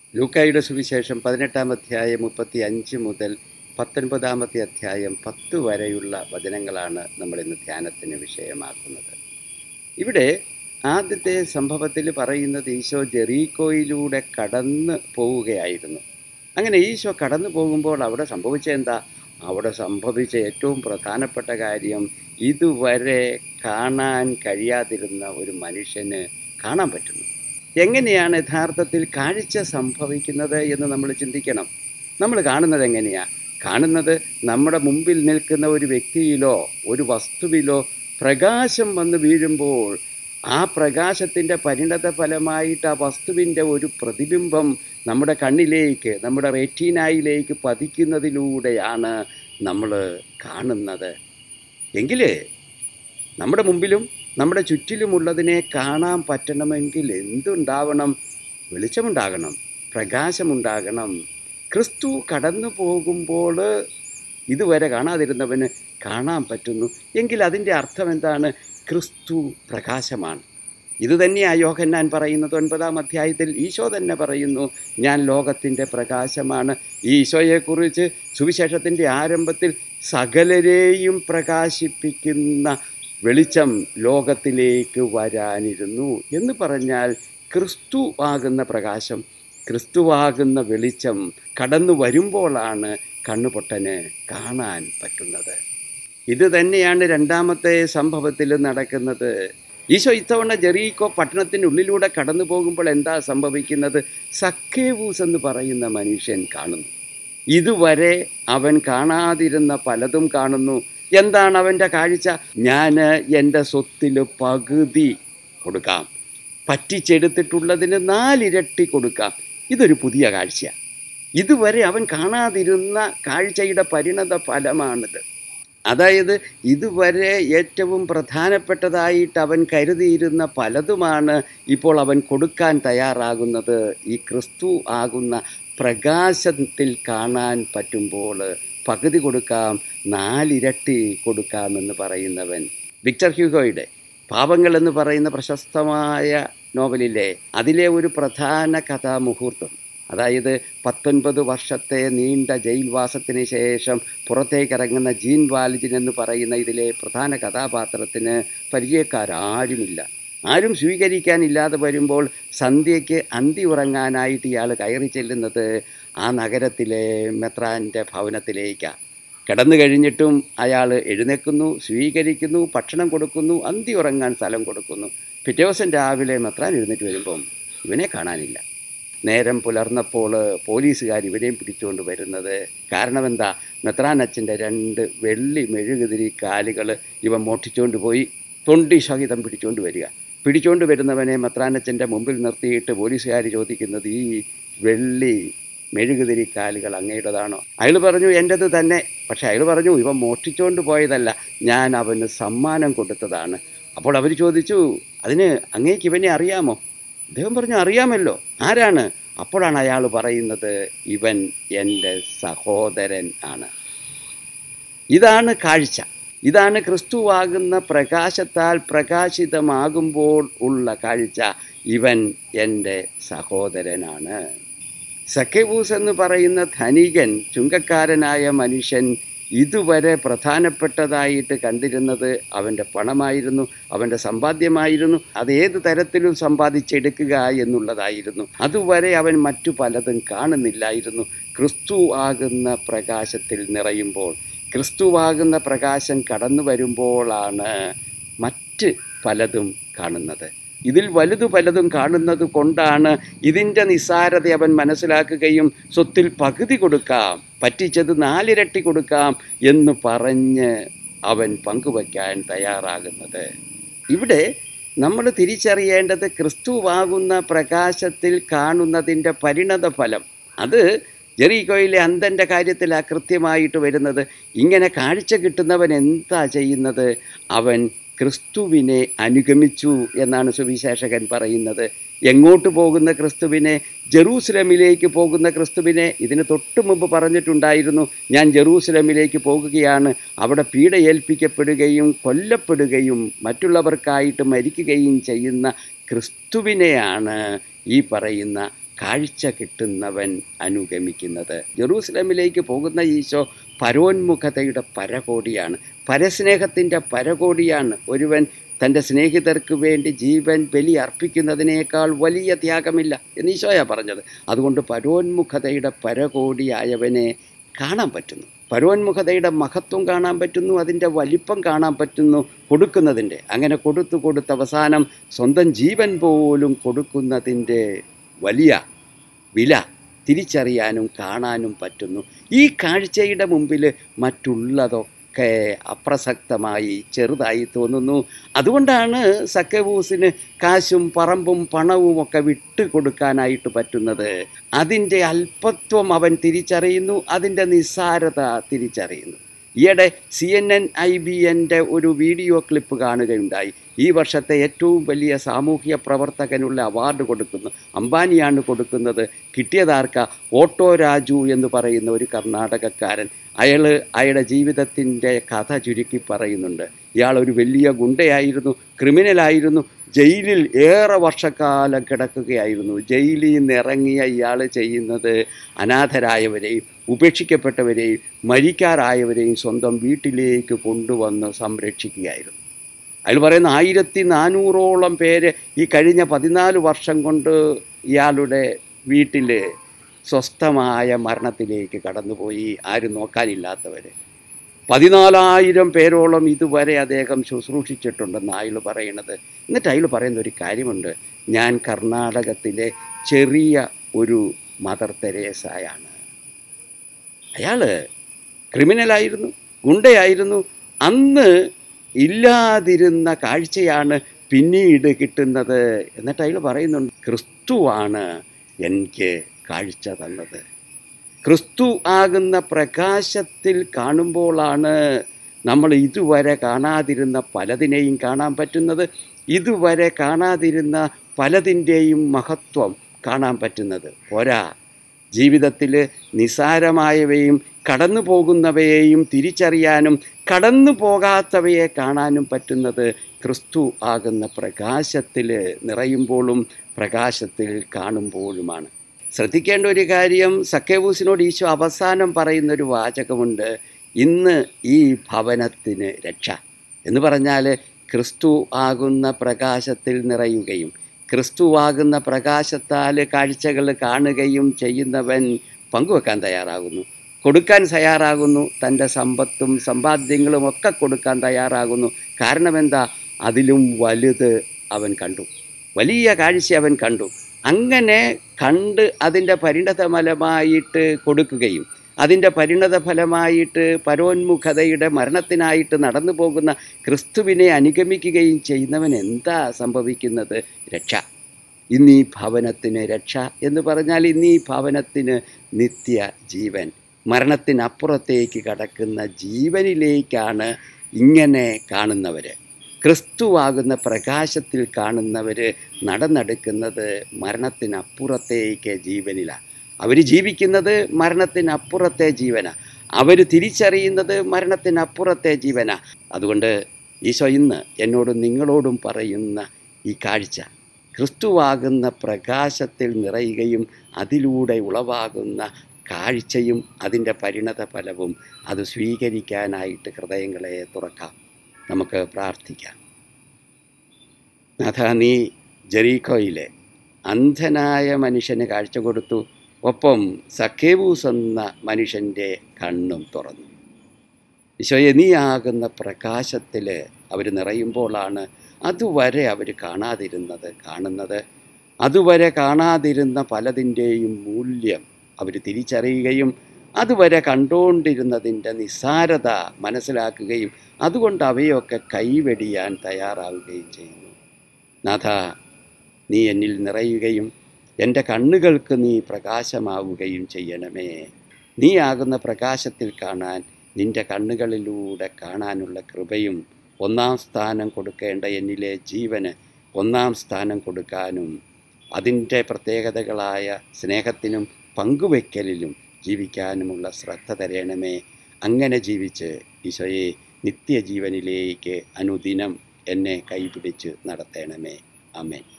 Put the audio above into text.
ലൂക്കായുടെ സുവിശേഷം പതിനെട്ടാം അധ്യായം മുപ്പത്തി അഞ്ച് മുതൽ പത്തൊൻപതാമത്തെ അധ്യായം പത്ത് വരെയുള്ള വചനങ്ങളാണ് നമ്മൾ ഇന്ന് ധ്യാനത്തിന് വിഷയമാക്കുന്നത് ഇവിടെ ആദ്യത്തെ സംഭവത്തിൽ പറയുന്നത് ഈശോ ജെറീക്കോയിലൂടെ കടന്ന് പോവുകയായിരുന്നു അങ്ങനെ ഈശോ കടന്നു പോകുമ്പോൾ അവിടെ സംഭവിച്ച എന്താ അവിടെ സംഭവിച്ച ഏറ്റവും പ്രധാനപ്പെട്ട കാര്യം ഇതുവരെ കാണാൻ കഴിയാതിരുന്ന ഒരു മനുഷ്യന് കാണാൻ പറ്റുന്നു എങ്ങനെയാണ് യഥാർത്ഥത്തിൽ കാഴ്ച സംഭവിക്കുന്നത് എന്ന് നമ്മൾ ചിന്തിക്കണം നമ്മൾ കാണുന്നത് എങ്ങനെയാ കാണുന്നത് നമ്മുടെ മുമ്പിൽ നിൽക്കുന്ന ഒരു വ്യക്തിയിലോ ഒരു വസ്തുവിലോ പ്രകാശം വന്ന് വീഴുമ്പോൾ ആ പ്രകാശത്തിൻ്റെ പരിണത ഫലമായിട്ട് ആ വസ്തുവിൻ്റെ ഒരു പ്രതിബിംബം നമ്മുടെ കണ്ണിലേക്ക് നമ്മുടെ റെറ്റീനായിലേക്ക് പതിക്കുന്നതിലൂടെയാണ് നമ്മൾ കാണുന്നത് എങ്കിൽ നമ്മുടെ മുമ്പിലും നമ്മുടെ ചുറ്റിലുമുള്ളതിനെ കാണാൻ പറ്റണമെങ്കിൽ എന്തുണ്ടാവണം വെളിച്ചമുണ്ടാകണം പ്രകാശമുണ്ടാകണം ക്രിസ്തു കടന്നു പോകുമ്പോൾ ഇതുവരെ കാണാതിരുന്നവന് കാണാൻ പറ്റുന്നു എങ്കിൽ അതിൻ്റെ അർത്ഥം എന്താണ് ക്രിസ്തു പ്രകാശമാണ് ഇത് തന്നെയാ യോഹന്നാൻ പറയുന്നത് ഒൻപതാം അധ്യായത്തിൽ ഈശോ തന്നെ പറയുന്നു ഞാൻ ലോകത്തിൻ്റെ പ്രകാശമാണ് ഈ ഈശോയെക്കുറിച്ച് സുവിശേഷത്തിൻ്റെ ആരംഭത്തിൽ സകലരെയും പ്രകാശിപ്പിക്കുന്ന വെളിച്ചം ലോകത്തിലേക്ക് വരാനിരുന്നു എന്ന് പറഞ്ഞാൽ ക്രിസ്തു ആകുന്ന പ്രകാശം ക്രിസ്തുവാകുന്ന വെളിച്ചം കടന്നു വരുമ്പോഴാണ് കണ്ണുപൊട്ടന് കാണാൻ പറ്റുന്നത് ഇത് തന്നെയാണ് രണ്ടാമത്തെ സംഭവത്തിൽ നടക്കുന്നത് ഈശോ ഇത്തവണ ജെറീക്കോ പട്ടണത്തിനുള്ളിലൂടെ കടന്നു പോകുമ്പോൾ എന്താ സംഭവിക്കുന്നത് സക്കേവൂസ് എന്ന് പറയുന്ന മനുഷ്യൻ കാണുന്നു ഇതുവരെ അവൻ കാണാതിരുന്ന പലതും കാണുന്നു എന്താണ് അവൻ്റെ കാഴ്ച ഞാൻ എൻ്റെ സ്വത്തിൽ പകുതി കൊടുക്കാം പറ്റിച്ചെടുത്തിട്ടുള്ളതിന് നാലിരട്ടി കൊടുക്കാം ഇതൊരു പുതിയ കാഴ്ചയാണ് ഇതുവരെ അവൻ കാണാതിരുന്ന കാഴ്ചയുടെ പരിണത ഫലമാണിത് അതായത് ഇതുവരെ ഏറ്റവും പ്രധാനപ്പെട്ടതായിട്ട് അവൻ കരുതിയിരുന്ന പലതുമാണ് ഇപ്പോൾ അവൻ കൊടുക്കാൻ തയ്യാറാകുന്നത് ഈ ക്രിസ്തു ആകുന്ന പ്രകാശത്തിൽ കാണാൻ പറ്റുമ്പോൾ പകുതി കൊടുക്കാം നാലിരട്ടി കൊടുക്കാമെന്ന് പറയുന്നവൻ വിക്ടർ ഹ്യൂഗോയുടെ പാപങ്ങൾ എന്ന് പറയുന്ന പ്രശസ്തമായ നോവലിലെ അതിലെ ഒരു പ്രധാന കഥാമുഹൂർത്തം അതായത് പത്തൊൻപത് വർഷത്തെ നീണ്ട ജയിൽവാസത്തിന് ശേഷം പുറത്തേക്കിറങ്ങുന്ന ജീൻ വാലിജിൻ എന്ന് പറയുന്ന ഇതിലെ പ്രധാന കഥാപാത്രത്തിന് പരിചയക്കാരാരുമില്ല ആരും സ്വീകരിക്കാനില്ലാതെ വരുമ്പോൾ സന്ധ്യയ്ക്ക് അന്തി ഉറങ്ങാനായിട്ട് ഇയാൾ കയറി ചെല്ലുന്നത് ആ നഗരത്തിലെ മെത്രാൻ്റെ ഭവനത്തിലേക്കാണ് കിടന്നു കഴിഞ്ഞിട്ടും അയാൾ എഴുന്നേൽക്കുന്നു സ്വീകരിക്കുന്നു ഭക്ഷണം കൊടുക്കുന്നു അന്തി ഉറങ്ങാൻ സ്ഥലം കൊടുക്കുന്നു പിറ്റേ ദിവസം രാവിലെ മെത്രാൻ എഴുന്നേറ്റ് വരുമ്പം ഇവനെ കാണാനില്ല നേരം പുലർന്നപ്പോൾ പോലീസുകാർ ഇവരെയും പിടിച്ചുകൊണ്ട് വരുന്നത് കാരണം എന്താ മെത്രാനച്ഛൻ്റെ രണ്ട് വെള്ളി മെഴുകുതിരി കാലുകൾ ഇവൻ മോട്ടിച്ചുകൊണ്ട് പോയി തൊണ്ടി സഹിതം പിടിച്ചുകൊണ്ട് വരിക പിടിച്ചുകൊണ്ട് വരുന്നവനെ മെത്രാനച്ഛൻ്റെ മുമ്പിൽ നിർത്തിയിട്ട് പോലീസുകാർ ചോദിക്കുന്നത് ഈ വെള്ളി മെഴുകുതിരി കാലുകൾ അങ്ങയുടേതാണോ അയാൾ പറഞ്ഞു എൻ്റെത് തന്നെ പക്ഷെ അയാൾ പറഞ്ഞു ഇവൻ മോഷ്ടിച്ചുകൊണ്ട് പോയതല്ല ഞാൻ അവന് സമ്മാനം കൊടുത്തതാണ് അപ്പോൾ അവർ ചോദിച്ചു അതിന് അങ്ങേക്ക് ഇവനെ അറിയാമോ അദ്ദേഹം പറഞ്ഞു അറിയാമല്ലോ ആരാണ് അപ്പോഴാണ് അയാൾ പറയുന്നത് ഇവൻ എൻ്റെ സഹോദരൻ ആണ് ഇതാണ് കാഴ്ച ഇതാണ് ക്രിസ്തുവാകുന്ന പ്രകാശത്താൽ പ്രകാശിതമാകുമ്പോൾ ഉള്ള കാഴ്ച ഇവൻ എൻ്റെ സഹോദരനാണ് സഖ്യബൂസ് എന്ന് പറയുന്ന ധനികൻ ചുങ്കക്കാരനായ മനുഷ്യൻ ഇതുവരെ പ്രധാനപ്പെട്ടതായിട്ട് കണ്ടിരുന്നത് അവൻ്റെ പണമായിരുന്നു അവൻ്റെ സമ്പാദ്യമായിരുന്നു അത് ഏത് തരത്തിലും സമ്പാദിച്ചെടുക്കുക എന്നുള്ളതായിരുന്നു അതുവരെ അവൻ മറ്റു പലതും കാണുന്നില്ലായിരുന്നു ക്രിസ്തു ആകുന്ന പ്രകാശത്തിൽ നിറയുമ്പോൾ ക്രിസ്തുവാകുന്ന പ്രകാശം കടന്നു വരുമ്പോഴാണ് മറ്റ് പലതും കാണുന്നത് ഇതിൽ വലുതു പലതും കാണുന്നത് കൊണ്ടാണ് ഇതിൻ്റെ നിസ്സാരത അവൻ മനസ്സിലാക്കുകയും സ്വത്തിൽ പകുതി കൊടുക്കാം പറ്റിച്ചത് നാലിരട്ടി കൊടുക്കാം എന്ന് പറഞ്ഞ് അവൻ പങ്കുവയ്ക്കാൻ തയ്യാറാകുന്നത് ഇവിടെ നമ്മൾ തിരിച്ചറിയേണ്ടത് ക്രിസ്തുവാകുന്ന പ്രകാശത്തിൽ കാണുന്നതിൻ്റെ പരിണത ഫലം അത് ജെറീകോയിലെ അന്തൻ്റെ കാര്യത്തിലാണ് കൃത്യമായിട്ട് വരുന്നത് ഇങ്ങനെ കാഴ്ച കിട്ടുന്നവൻ എന്താ ചെയ്യുന്നത് അവൻ ക്രിസ്തുവിനെ അനുഗമിച്ചു എന്നാണ് സുവിശേഷകൻ പറയുന്നത് എങ്ങോട്ട് പോകുന്ന ക്രിസ്തുവിനെ ജെറൂസലമിലേക്ക് പോകുന്ന ക്രിസ്തുവിനെ ഇതിന് തൊട്ട് മുമ്പ് പറഞ്ഞിട്ടുണ്ടായിരുന്നു ഞാൻ ജെറൂസലമിലേക്ക് പോകുകയാണ് അവിടെ പീഡയേൽപ്പിക്കപ്പെടുകയും കൊല്ലപ്പെടുകയും മറ്റുള്ളവർക്കായിട്ട് മരിക്കുകയും ചെയ്യുന്ന ക്രിസ്തുവിനെയാണ് ഈ പറയുന്ന കാഴ്ച കിട്ടുന്നവൻ അനുഗമിക്കുന്നത് ജെറൂസലമിലേക്ക് പോകുന്ന ഈശോ പരോന്മുഖതയുടെ പരകോടിയാണ് പരസ്നേഹത്തിൻ്റെ പരകോടിയാണ് ഒരുവൻ തൻ്റെ സ്നേഹിതർക്ക് വേണ്ടി ജീവൻ ബലി അർപ്പിക്കുന്നതിനേക്കാൾ വലിയ ത്യാഗമില്ല എന്ന് ഈശോയാ പറഞ്ഞത് അതുകൊണ്ട് പരോന്മുഖതയുടെ പരകോടിയായവനെ കാണാൻ പറ്റുന്നു പരോന്മുഖതയുടെ മഹത്വം കാണാൻ പറ്റുന്നു അതിൻ്റെ വലിപ്പം കാണാൻ പറ്റുന്നു കൊടുക്കുന്നതിൻ്റെ അങ്ങനെ കൊടുത്തു കൊടുത്ത് അവസാനം സ്വന്തം ജീവൻ പോലും കൊടുക്കുന്നതിൻ്റെ വലിയ വില തിരിച്ചറിയാനും കാണാനും പറ്റുന്നു ഈ കാഴ്ചയുടെ മുമ്പിൽ മറ്റുള്ളതൊക്കെ അപ്രസക്തമായി ചെറുതായി തോന്നുന്നു അതുകൊണ്ടാണ് സക്കവൂസിന് കാശും പറമ്പും പണവും ഒക്കെ വിട്ടു കൊടുക്കാനായിട്ട് പറ്റുന്നത് അതിൻ്റെ അല്പത്വം അവൻ തിരിച്ചറിയുന്നു അതിൻ്റെ നിസ്സാരത തിരിച്ചറിയുന്നു ഈയിടെ C N N I B എൻ്റെ ഒരു വീഡിയോ ക്ലിപ്പ് കാണുകയുണ്ടായി ഈ വർഷത്തെ ഏറ്റവും വലിയ സാമൂഹ്യ പ്രവർത്തകനുള്ള അവാർഡ് കൊടുക്കുന്നു അംബാനിയാണ് കൊടുക്കുന്നത് കിട്ടിയതാർക്ക ഓട്ടോ രാജു എന്ന് പറയുന്ന ഒരു കർണാടകക്കാരൻ അയാൾ അയാളുടെ ജീവിതത്തിൻ്റെ കഥ ചുരുക്കി പറയുന്നുണ്ട് ഇയാൾ ഒരു വലിയ ഗുണ്ടയായിരുന്നു ക്രിമിനലായിരുന്നു ജയിലിൽ ഏറെ വർഷക്കാലം കിടക്കുകയായിരുന്നു ജയിലിൽ നിന്ന് ഇറങ്ങിയ ഇയാൾ ചെയ്യുന്നത് അനാഥരായവരെയും ഉപേക്ഷിക്കപ്പെട്ടവരെയും മരിക്കാറായവരെയും സ്വന്തം വീട്ടിലേക്ക് കൊണ്ടുവന്ന് സംരക്ഷിക്കുകയായിരുന്നു അയാൾ പറയുന്ന ആയിരത്തി നാനൂറോളം പേര് ഈ കഴിഞ്ഞ പതിനാല് വർഷം കൊണ്ട് ഇയാളുടെ വീട്ടിൽ സ്വസ്ഥമായ മരണത്തിലേക്ക് കടന്നുപോയി ആരും നോക്കാനില്ലാത്തവർ പതിനാലായിരം പേരോളം ഇതുവരെ അദ്ദേഹം ശുശ്രൂഷിച്ചിട്ടുണ്ടെന്ന് അയാൾ പറയണത് എന്നിട്ട് അയാൾ പറയുന്ന ഒരു കാര്യമുണ്ട് ഞാൻ കർണാടകത്തിലെ ചെറിയ ഒരു മദർ തെരേസായാണ് അയാൾ ക്രിമിനലായിരുന്നു ഗുണ്ടയായിരുന്നു അന്ന് ഇല്ലാതിരുന്ന കാഴ്ചയാണ് പിന്നീട് കിട്ടുന്നത് എന്നിട്ട് അയാൾ പറയുന്നുണ്ട് ക്രിസ്തുവാണ് എനിക്ക് കാഴ്ച തന്നത് ക്രിസ്തു ആകുന്ന പ്രകാശത്തിൽ കാണുമ്പോഴാണ് നമ്മൾ ഇതുവരെ കാണാതിരുന്ന പലതിനെയും കാണാൻ പറ്റുന്നത് ഇതുവരെ കാണാതിരുന്ന പലതിൻ്റെയും മഹത്വം കാണാൻ പറ്റുന്നത് പോരാ ജീവിതത്തിൽ നിസാരമായവയും കടന്നു പോകുന്നവയെയും തിരിച്ചറിയാനും കടന്നു പോകാത്തവയെ കാണാനും പറ്റുന്നത് ക്രിസ്തു ആകുന്ന പ്രകാശത്തിൽ നിറയുമ്പോഴും പ്രകാശത്തിൽ കാണുമ്പോഴുമാണ് ശ്രദ്ധിക്കേണ്ട ഒരു കാര്യം സക്കേവൂസിനോട് ഈശോ അവസാനം പറയുന്നൊരു വാചകമുണ്ട് ഇന്ന് ഈ ഭവനത്തിന് രക്ഷ എന്ന് പറഞ്ഞാൽ ക്രിസ്തു ആകുന്ന പ്രകാശത്തിൽ നിറയുകയും ക്രിസ്തുവാകുന്ന പ്രകാശത്താൽ കാഴ്ചകൾ കാണുകയും ചെയ്യുന്നവൻ പങ്കുവെക്കാൻ തയ്യാറാകുന്നു കൊടുക്കാൻ തയ്യാറാകുന്നു തൻ്റെ സമ്പത്തും സമ്പാദ്യങ്ങളും ഒക്കെ കൊടുക്കാൻ തയ്യാറാകുന്നു കാരണം എന്താ അതിലും വലുത് അവൻ കണ്ടു വലിയ കാഴ്ച അവൻ കണ്ടു അങ്ങനെ കണ്ട് അതിൻ്റെ പരിണതഫലമായിട്ട് കൊടുക്കുകയും അതിൻ്റെ പരിണത ഫലമായിട്ട് പരോന്മുഖതയുടെ മരണത്തിനായിട്ട് നടന്നു പോകുന്ന ക്രിസ്തുവിനെ അനുഗമിക്കുകയും ചെയ്യുന്നവൻ എന്താ സംഭവിക്കുന്നത് രക്ഷ ഇന്ന് ഈ ഭവനത്തിന് രക്ഷ എന്ന് പറഞ്ഞാൽ ഇന്ന് ഈ ഭവനത്തിന് നിത്യ ജീവൻ മരണത്തിനപ്പുറത്തേക്ക് കടക്കുന്ന ജീവനിലേക്കാണ് ഇങ്ങനെ കാണുന്നവർ ക്രിസ്തുവാകുന്ന പ്രകാശത്തിൽ കാണുന്നവർ നടന്നെടുക്കുന്നത് മരണത്തിനപ്പുറത്തേക്ക് ജീവനിലാണ് അവർ ജീവിക്കുന്നത് മരണത്തിനപ്പുറത്തെ ജീവനാണ് അവർ തിരിച്ചറിയുന്നത് മരണത്തിനപ്പുറത്തെ ജീവനാണ് അതുകൊണ്ട് ഈശോ ഇന്ന് എന്നോടും നിങ്ങളോടും പറയുന്ന ഈ കാഴ്ച ക്രിസ്തുവാകുന്ന പ്രകാശത്തിൽ നിറയുകയും അതിലൂടെ ഉളവാകുന്ന കാഴ്ചയും അതിൻ്റെ പരിണത ഫലവും അത് സ്വീകരിക്കാനായിട്ട് ഹൃദയങ്ങളെ തുറക്കാം നമുക്ക് പ്രാർത്ഥിക്കാം നാഥ നീ ജെറീക്കോയിലെ അന്ധനായ മനുഷ്യന് കാഴ്ച കൊടുത്തു ഒപ്പം സഖേവൂസ് എന്ന മനുഷ്യൻ്റെ കണ്ണും തുറന്നു ഈശോയെ നീയാകുന്ന പ്രകാശത്തിൽ അവർ നിറയുമ്പോഴാണ് അതുവരെ അവർ കാണാതിരുന്നത് കാണുന്നത് അതുവരെ കാണാതിരുന്ന പലതിൻ്റെയും മൂല്യം അവർ തിരിച്ചറിയുകയും അതുവരെ കണ്ടുകൊണ്ടിരുന്നതിൻ്റെ നിസ്സാരത മനസ്സിലാക്കുകയും അതുകൊണ്ട് അവയൊക്കെ കൈവെടിയാൻ തയ്യാറാവുകയും ചെയ്യുന്നു നാഥ നീ എന്നിൽ നിറയുകയും എൻ്റെ കണ്ണുകൾക്ക് നീ പ്രകാശമാവുകയും ചെയ്യണമേ നീ ആകുന്ന പ്രകാശത്തിൽ കാണാൻ നിൻ്റെ കണ്ണുകളിലൂടെ കാണാനുള്ള കൃപയും ഒന്നാം സ്ഥാനം കൊടുക്കേണ്ട എന്നിലെ ജീവന് ഒന്നാം സ്ഥാനം കൊടുക്കാനും അതിൻ്റെ പ്രത്യേകതകളായ സ്നേഹത്തിനും പങ്കുവയ്ക്കലിലും ജീവിക്കാനുമുള്ള ശ്രദ്ധ തരണമേ അങ്ങനെ ജീവിച്ച് ഈശോയെ നിത്യജീവനിലേക്ക് അനുദിനം എന്നെ കൈപിടിച്ച് നടത്തണമേ അമേൻ